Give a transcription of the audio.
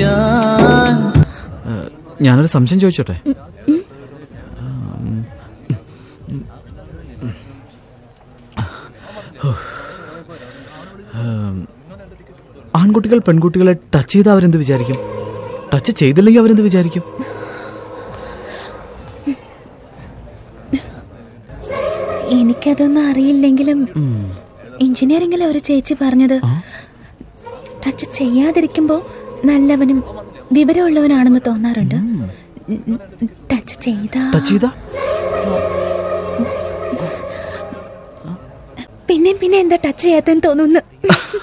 അറിയാൻ ഏഹ്, ഞാനൊരു സംശയം ചോദിച്ചോട്ടെ ഉം. ആൺകുട്ടികൾ പെൺകുട്ടികളെ ടച്ച് ചെയ്താൽ അവരെന്ത് വിചാരിക്കും ടച്ച് ചെയ്തില്ലെങ്കിൽ അവരെന്ത് വിചാരിക്കും എനിക്കതൊന്നും അറിയില്ലെങ്കിലും എഞ്ചിനീയറിംഗിലെ ഒരു ചേച്ചി പറഞ്ഞത് ടച്ച് ചെയ്യാതിരിക്കുമ്പോ നല്ലവനും വിവരമുള്ളവനാണെന്ന് തോന്നാറുണ്ട് ടച്ച് ചെയ്താ ടച്ച് ചെയ്താ പിന്നെ പിന്നെ എന്താ ടച്ച് ചെയ്യാത്തെന്ന് തോന്നുന്നു